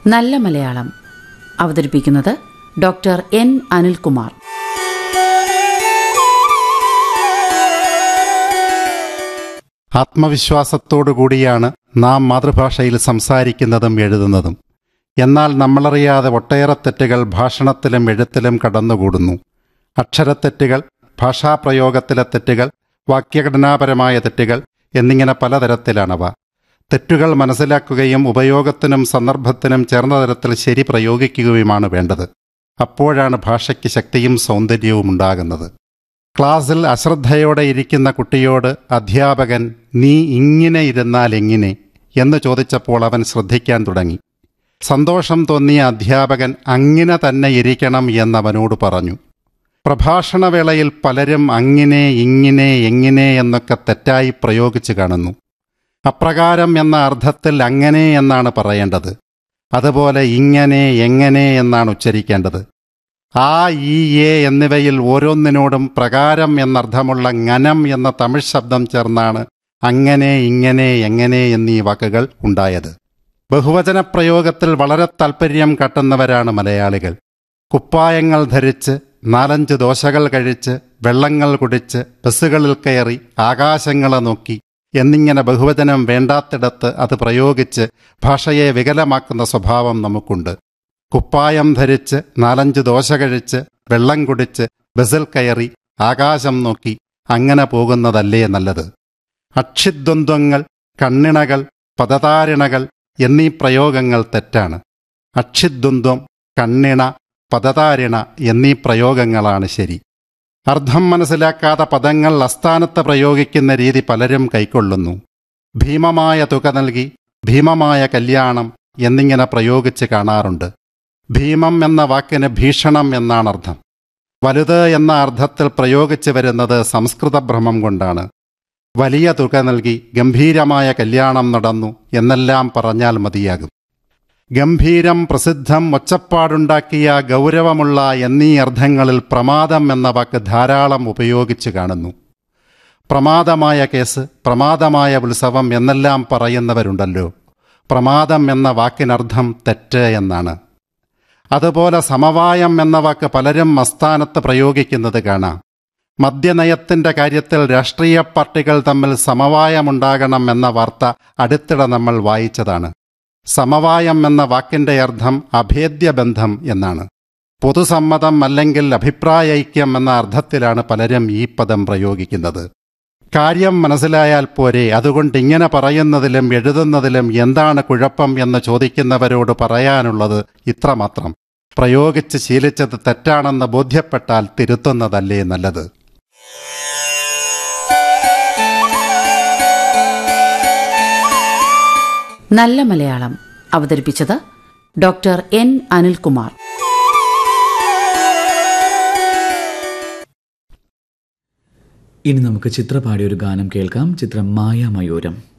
നല്ല മലയാളം അവതരിപ്പിക്കുന്നത് doctor N Anilkumar ആത്മവിശ്വാസത്തോടുകൂടിയാണ് നാം മാതൃഭാഷയിൽ സംസാരിക്കുന്നതും എഴുതുന്നതും എന്നാൽ നമ്മളറിയാതെ ഒട്ടേറെ തെറ്റുകൾ ഭാഷണത്തിലും എഴുത്തിലും കടന്നുകൂടുന്നു അക്ഷരത്തെറ്റുകൾ ഭാഷാപ്രയോഗത്തിലെ തെറ്റുകൾ വാക്യഘടനാപരമായ തെറ്റുകൾ എന്നിങ്ങനെ പലതരത്തിലാണവ തെറ്റുകൾ മനസ്സിലാക്കുകയും ഉപയോഗത്തിനും സന്ദർഭത്തിനും ചേർന്ന തരത്തിൽ ശരി പ്രയോഗിക്കുകയുമാണ് വേണ്ടത് അപ്പോഴാണ് ഭാഷയ്ക്ക് ശക്തിയും സൗന്ദര്യവും ഉണ്ടാകുന്നത് ക്ലാസ്സിൽ അശ്രദ്ധയോടെ ഇരിക്കുന്ന കുട്ടിയോട് അധ്യാപകൻ നീ ഇങ്ങനെ ഇരുന്നാൽ എങ്ങനെ എന്ന് ചോദിച്ചപ്പോൾ അവൻ ശ്രദ്ധിക്കാൻ തുടങ്ങി സന്തോഷം തോന്നിയ അധ്യാപകൻ അങ്ങനെ തന്നെ ഇരിക്കണം എന്നവനോട് പറഞ്ഞു പ്രഭാഷണവേളയിൽ പലരും അങ്ങനെ ഇങ്ങനെ എങ്ങനെ എന്നൊക്കെ തെറ്റായി പ്രയോഗിച്ചു കാണുന്നു അപ്രകാരം എന്ന അർത്ഥത്തിൽ അങ്ങനെ എന്നാണ് പറയേണ്ടത് അതുപോലെ ഇങ്ങനെ എങ്ങനെ എന്നാണ് ഉച്ചരിക്കേണ്ടത് ആ ഈ എ എന്നിവയിൽ ഓരോന്നിനോടും പ്രകാരം എന്നർത്ഥമുള്ള ങ്ങനം എന്ന തമിഴ് ശബ്ദം ചേർന്നാണ് അങ്ങനെ ഇങ്ങനെ എങ്ങനെ എന്നീ വാക്കുകൾ ഉണ്ടായത് ബഹുവചന പ്രയോഗത്തിൽ വളരെ താൽപ്പര്യം കാട്ടുന്നവരാണ് മലയാളികൾ കുപ്പായങ്ങൾ ധരിച്ച് നാലഞ്ച് ദോശകൾ കഴിച്ച് വെള്ളങ്ങൾ കുടിച്ച് ബസ്സുകളിൽ കയറി ആകാശങ്ങളെ നോക്കി എന്നിങ്ങനെ ബഹുവചനം വേണ്ടാത്തിടത്ത് അത് പ്രയോഗിച്ച് ഭാഷയെ വികലമാക്കുന്ന സ്വഭാവം നമുക്കുണ്ട് കുപ്പായം ധരിച്ച് നാലഞ്ച് ദോശ കഴിച്ച് വെള്ളം കുടിച്ച് ബസ്സിൽ കയറി ആകാശം നോക്കി അങ്ങനെ പോകുന്നതല്ലേ നല്ലത് അക്ഷിദ്വന്ദ്വങ്ങൾ കണ്ണിണകൾ പദതാരിണകൾ എന്നീ പ്രയോഗങ്ങൾ തെറ്റാണ് അക്ഷിദ്വന്ദ്വം കണ്ണിണ പദതാരിണ എന്നീ പ്രയോഗങ്ങളാണ് ശരി അർത്ഥം മനസ്സിലാക്കാതെ പദങ്ങൾ അസ്ഥാനത്ത് പ്രയോഗിക്കുന്ന രീതി പലരും കൈക്കൊള്ളുന്നു ഭീമമായ തുക നൽകി ഭീമമായ കല്യാണം എന്നിങ്ങനെ പ്രയോഗിച്ച് കാണാറുണ്ട് ഭീമം എന്ന വാക്കിന് ഭീഷണം എന്നാണ് അർത്ഥം വലുത് എന്ന അർത്ഥത്തിൽ പ്രയോഗിച്ചു വരുന്നത് സംസ്കൃത ഭ്രമം കൊണ്ടാണ് വലിയ തുക നൽകി ഗംഭീരമായ കല്യാണം നടന്നു എന്നെല്ലാം പറഞ്ഞാൽ മതിയാകും ഗംഭീരം പ്രസിദ്ധം ഒച്ചപ്പാടുണ്ടാക്കിയ ഗൗരവമുള്ള എന്നീ അർത്ഥങ്ങളിൽ പ്രമാദം എന്ന വാക്ക് ധാരാളം ഉപയോഗിച്ചു കാണുന്നു പ്രമാദമായ കേസ് പ്രമാദമായ ഉത്സവം എന്നെല്ലാം പറയുന്നവരുണ്ടല്ലോ പ്രമാദം എന്ന വാക്കിനർത്ഥം തെറ്റ് എന്നാണ് അതുപോലെ സമവായം എന്ന വാക്ക് പലരും മസ്ഥാനത്ത് പ്രയോഗിക്കുന്നത് കാണാം മദ്യനയത്തിന്റെ കാര്യത്തിൽ രാഷ്ട്രീയ പാർട്ടികൾ തമ്മിൽ സമവായമുണ്ടാകണം എന്ന വാർത്ത അടുത്തിടെ നമ്മൾ വായിച്ചതാണ് സമവായം എന്ന വാക്കിന്റെ അർത്ഥം അഭേദ്യ ബന്ധം എന്നാണ് പൊതുസമ്മതം അല്ലെങ്കിൽ അഭിപ്രായൈക്യം എന്ന അർത്ഥത്തിലാണ് പലരും ഈ പദം പ്രയോഗിക്കുന്നത് കാര്യം മനസ്സിലായാൽ പോരെ അതുകൊണ്ട് ഇങ്ങനെ പറയുന്നതിലും എഴുതുന്നതിലും എന്താണ് കുഴപ്പം എന്ന് ചോദിക്കുന്നവരോട് പറയാനുള്ളത് ഇത്രമാത്രം പ്രയോഗിച്ച് ശീലിച്ചത് തെറ്റാണെന്ന് ബോധ്യപ്പെട്ടാൽ തിരുത്തുന്നതല്ലേ നല്ലത് നല്ല മലയാളം അവതരിപ്പിച്ചത് ഡോക്ടർ എൻ അനിൽകുമാർ ഇനി നമുക്ക് ചിത്രപാടിയ ഒരു ഗാനം കേൾക്കാം ചിത്രം മായാമയൂരം